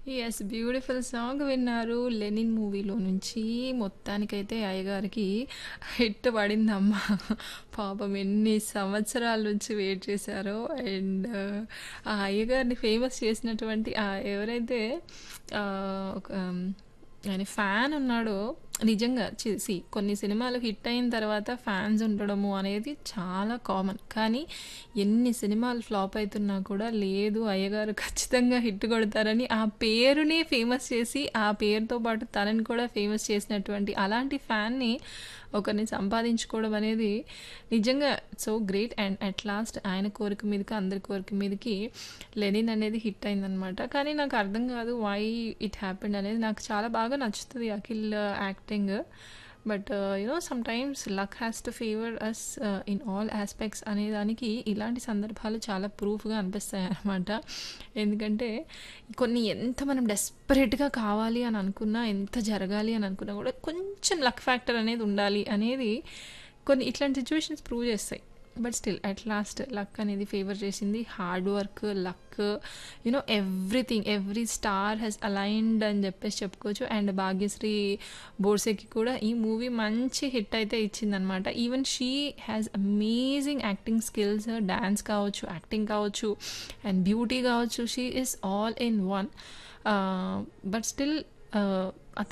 Yes. Beautiful song విన్నారు 'లెనిన్' మూవీలో నుంచి. మొత్తానికైతే అయ్యగారికి హిట్ పడిందమ్మా. పాపం ఎన్ని సంవత్సరాల నుంచి వెయిట్ చేశారో. అండ్ ఆ అయ్యగారిని ఫేమస్ చేసినటువంటి ఆహ్, ఎవరైతే ఆహ్, ఒక ఆయన ఫ్యాన్ ఉన్నాడో నిజంగా చి సీ కొన్ని సినిమాలు హిట్ అయిన తర్వాత ఫ్యాన్స్ ఉండడము అనేది చాలా కామన్. కానీ ఎన్ని సినిమాలు ఫ్లాప్ అయితున్నా కూడా లేదు అయ్యగారు ఖచ్చితంగా హిట్ కొడతారని ఆ పేరునే ఫేమస్ చేసి, ఆ పేరుతో పాటు తనని కూడా ఫేమస్ చేసినటువంటి అలాంటి ఫ్యాన్‌ని ఒకరిని సంపాదించుకోవడం అనేది నిజంగా so great. And at last ఆయన కోరిక మీదకి, అందరి కోరిక మీదకి 'లెనిన్' అనేది హిట్ అయిందనమాట. కానీ నాకు అర్థం కాదు వై ఇట్ హ్యాపెండ్ అనేది. నాకు చాలా బాగా నచ్చుతది Akhil acting. But you know sometimes luck has to favour us in all aspects అనేదానికి ఇలాంటి సందర్భాలు చాలా ప్రూఫ్‌గా అనిపిస్తాయన్నమాట. ఎందుకంటే కొన్ని ఎంత మనం డెస్పరేట్‌గా కావాలి అని అనుకున్నా, ఎంత జరగాలి అని అనుకున్నా కూడా కొంచెం లక్ ఫ్యాక్టర్ అనేది ఉండాలి అనేది కొన్ని ఇట్లాంటి సిట్యుయేషన్స్ ప్రూవ్ చేస్తాయి. But still at last luck అనేది ఫేవర్ చేసింది. Hard work, luck you know everything every star has aligned అని చెప్పేసి చెప్పుకోవచ్చు. అండ్ భాగ్యశ్రీ బోర్సేకి కూడా ఈ మూవీ మంచి హిట్ అయితే ఇచ్చిందనమాట. Even she has amazing acting skills. Dance కావచ్చు, యాక్టింగ్ కావచ్చు, అండ్ బ్యూటీ కావచ్చు. She is all in one. Ah, but still ఆహ్